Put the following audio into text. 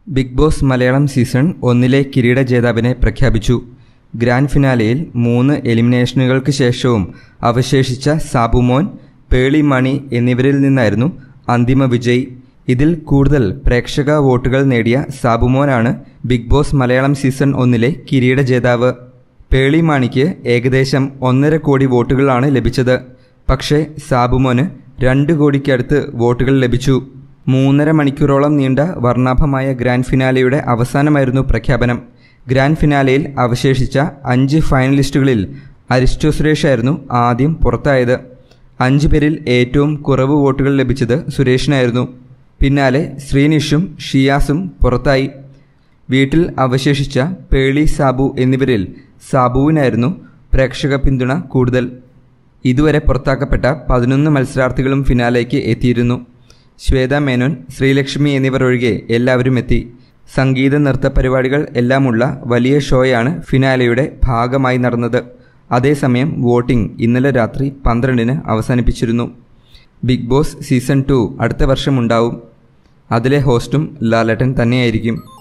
big Boss Malayalam season ഒന്നിലെ കിരീട ജേതാവിനെ പ്രഖ്യാപിച്ചു ഗ്രാൻഡ് ഫിനാലെയിൽ മൂന്ന് എലിമിനേഷനുകൾക്ക് ശേഷവും അവശേഷിച്ച സാബുമോൻ പേളി മണി എന്നിവരിൽ നിന്നായിരുന്നു അന്തിമ വിജയി ഇതിൽ കൂടുതൽ പ്രേക്ഷക വോട്ടുകൾ നേടിയ സാബുമോനാണ് ബിഗ് ബോസ് മലയാളം സീസൺ ഒന്നിലെ കിരീട ജേതാവ് പേളി മാണിക്ക് ഏകദേശം ഒന്നര കോടി വോട്ടുകളാണ് ലഭിച്ചത് പക്ഷേ സാബുമോന് രണ്ട് കോടിക്കടുത്ത് വോട്ടുകൾ ലഭിച്ചു മൂന്നര മണിക്കൂറോളം നീണ്ട വർണ്ണാഭമായ ഗ്രാൻഡ് ഫിനാലെയുടെ അവസാനമായിരുന്നു പ്രഖ്യാപനം ഗ്രാൻഡ് ഫിനാലെയിൽ അവശേഷിച്ച അഞ്ച് ഫൈനലിസ്റ്റുകളിൽ അരിസ്റ്റോ സുരേഷായിരുന്നു ആദ്യം പുറത്തായത് അഞ്ചു പേരിൽ ഏറ്റവും കുറവ് വോട്ടുകൾ ലഭിച്ചത് സുരേഷിനായിരുന്നു പിന്നാലെ ശ്രീനിഷും ഷിയാസും പുറത്തായി വീട്ടിൽ അവശേഷിച്ച പേളി സാബു എന്നിവരിൽ സാബുവിനായിരുന്നു പ്രേക്ഷക പിന്തുണ കൂടുതൽ ഇതുവരെ പുറത്താക്കപ്പെട്ട പതിനൊന്ന് മത്സരാർത്ഥികളും ഫിനാലേക്ക് എത്തിയിരുന്നു ശ്വേത മേനോൻ ശ്രീലക്ഷ്മി എന്നിവർ ഒഴികെ എല്ലാവരും എത്തി സംഗീത നൃത്ത പരിപാടികൾ എല്ലാമുള്ള വലിയ ഷോയാണ് ഫിനാലയുടെ ഭാഗമായി നടന്നത് അതേസമയം വോട്ടിംഗ് ഇന്നലെ രാത്രി പന്ത്രണ്ടിന് അവസാനിപ്പിച്ചിരുന്നു ബിഗ് ബോസ് സീസൺ ടു അടുത്ത വർഷം ഉണ്ടാവും അതിലെ ഹോസ്റ്റും ലാലട്ടൻ തന്നെയായിരിക്കും